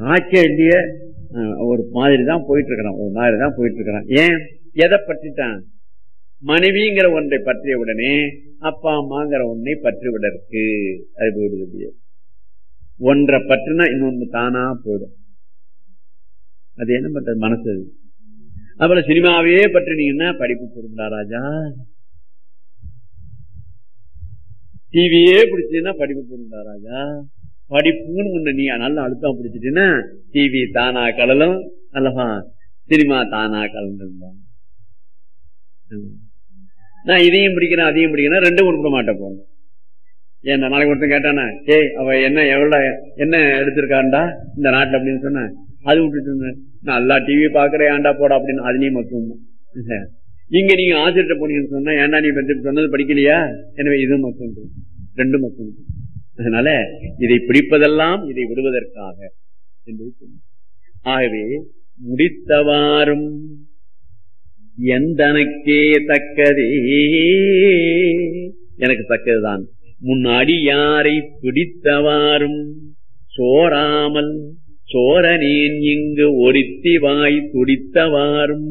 ஆச்சே இல்லையே அஹ் ஒரு மாதிரி தான் போயிட்டு இருக்கிறான் ஒரு மாதிரி தான் போயிட்டு இருக்கிறான் ஏன் எதை பற்றிட்டான் மனைவிங்கிற ஒன்றை பற்றிய உடனே அப்பா அம்மாங்கிற ஒன்றை பற்றி விட இருக்கு அது போயிடுது அப்படியே. ஒன்றை பற்றினா இன்னொன்னு தானா போயிடும் அது என்ன பண்றது மனசு அது. அதுபோல சினிமாவே பற்றினீங்கன்னா படிப்பு பொருந்தா ராஜா டிவியே பிடிச்சதுன்னா படிப்பு பொருந்தா ராஜா படிப்புன்னு ஒண்ணு நீ நல்ல அழுத்தம் பிடிச்சிட்டீங்கன்னா டிவி தானா கலலும் அல்லவா சினிமா தானா கலந்துருந்தான் நான் இதையும் பிடிக்கிறேன் அதையும் பிடிக்கிறேன் ரெண்டும் உருப்பிட மாட்டேன் போங்க ஏன் நாளைக்கு ஒருத்தன் கேட்டானா ஏய் அவ என்ன எவ்வளவு என்ன எடுத்திருக்காண்டா இந்த நாட்டுல அப்படின்னு சொன்ன அது விட்டுட்டு இருந்தேன். நான் எல்லா டிவி பாக்குறேன் ஏன்டா போடா அப்படின்னு அதுலயும் மக்கும் இங்க நீங்க ஆசிரியர் போனீங்கன்னு சொன்னா ஏன்டா நீ வந்து சொன்னது படிக்கலையா எனவே இதுவும் மக்கும் ரெண்டும் மக்கும் அதனால இதை பிடிப்பதெல்லாம் இதை விடுவதற்காக என்று சொன்னார். ஆகவே முடித்தவாறும் எந்தனக்கே தக்கதே எனக்கு தக்கதுதான் முன்னாடி யாரை பிடித்தவாறும் சோராமல் சோரனேன் இங்கு ஒருத்தி வாய் துடித்தவாறும்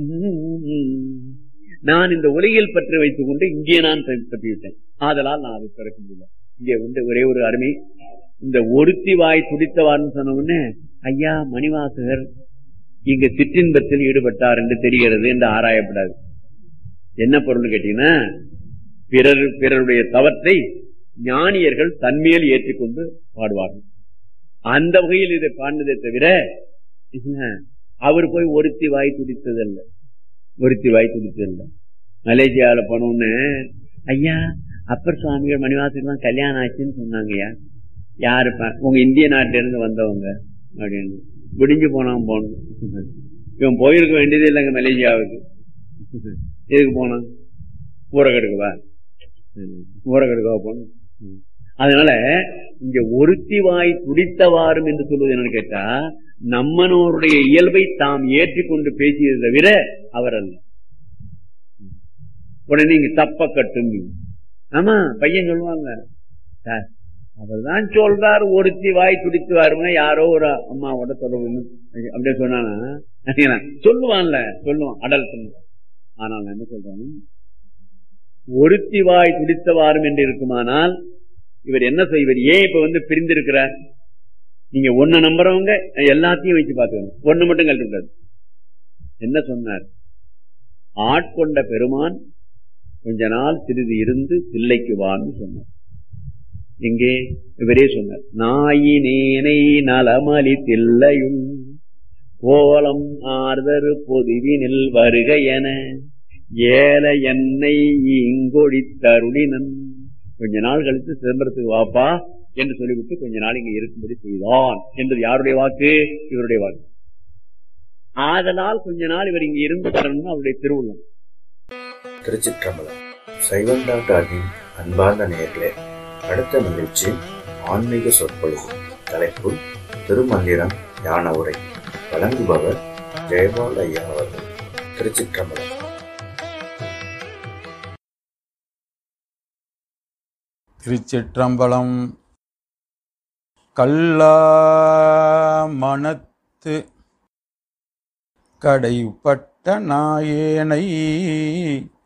நான் இந்த உலகில் பற்றி வைத்துக் கொண்டு இங்கே நான் பற்றிவிட்டேன் ஆதலால் நான் அதை பிறக்க முடியல இங்கே உண்டு ஒரே ஒரு அருமை இந்த ஒருத்தி வாய் துடித்தவார்னு சொன்ன உடனே ஐயா மணிவாசகர் இங்க சிற்றின்பத்தில் ஈடுபட்டார் என்று தெரிகிறது என்று ஆராயப்படாது என்ன பொருள் கேட்டீங்கன்னா பிறர் பிறருடைய தவற்றை ஞானியர்கள் தன்மேல் ஏற்றிக்கொண்டு பாடுவார்கள் அந்த வகையில் இதை பாடினதை தவிர என்ன, அவர் போய் ஒருத்தி வாய் துடித்ததல்ல ஒருத்தி வாய் துடித்ததல்ல மலேசியாவில் போனோன்னு ஐயா அப்பர் சுவாமிகள் மணிவாசகர்லாம் கல்யாணம் ஆச்சுன்னு சொன்னாங்கய்யா யாருப்பா உங்க இந்திய நாட்டில இருந்து வந்தவங்க அப்படின்னு விடிஞ்சு போனான் போனோம் இவன் போயிருக்க வேண்டியது இல்லைங்க மலேசியாவுக்கு எதுக்கு போனான் ஊரகெடுக்கவா ஊரகெடுக்கவா போனோம் அதனால இங்க ஒருத்தி வாய் துடித்தவாறும் என்று சொல்வது என்னன்னு கேட்டா நம்மனோருடைய இயல்பை தாம் ஏற்றிக்கொண்டு பேசியதை தவிர அவர் அல்ல உடனே இங்க தப்ப கட்டும் ஆமா பையன் சொல்லுவாங்க சார் அவர்தான் சொல்றாரு ஒருத்தி வாய் துடித்து வரும்னா யாரோ ஒரு அம்மாவோட தொடர்பு அப்படியே சொன்னானா சொல்லுவான்ல சொல்லுவான் அடல் சொல்லுவான் ஆனால் நான் என்ன சொல்றேன் ஒருத்தி வாய் துடித்தவாறும் என்று இருக்குமானால் இவர் என்ன செய்வர் ஏன் இப்ப வந்து பிரிந்திருக்கிறார் நீங்க ஒன்ன நம்புறவங்க எல்லாத்தையும் வச்சு பாத்துக்கணும் ஒண்ணு மட்டும் கழட்டக்கூடாது என்ன சொன்னார் ஆட்கொண்ட பெருமான் கொஞ்ச நாள் சிறிது இருந்து தில்லைக்கு வான்னு சொன்னார் எங்கே இவரே சொன்னார் நாயினேனை நலமலி தில்லையும் கோலம் ஆர்தரு பொதுவினில் வருக என ஏல என்னை இங்கொழி தருளினன் கொஞ்ச நாள் கழித்து சிதம்பரத்துக்கு வாப்பா என்று சொல்லிவிட்டு கொஞ்ச நாள் இங்க இருக்கும்படி செய்தான் என்பது யாருடைய வாக்கு இவருடைய வாக்கு ஆதலால் கொஞ்ச நாள் இவர் இங்க இருந்து தரணும்னு அவருடைய திருவுள்ளம் திருச்சிற்றம்பலம் சைவம் டாக்டர் அகின் அன்பார்ந்த நேயர்களே அடுத்த நிகழ்ச்சி ஆன்மீக சொற்பொழிவு தலைப்பு திருமந்திரம் ஞான உரை வழங்குபவர் ஜெயபால் ஐயா அவர்கள் திருச்சிற்றம்பலம் திருச்சிற்றம்பலம் கல்லா மனத்து கடைப்பட்ட நாயேனை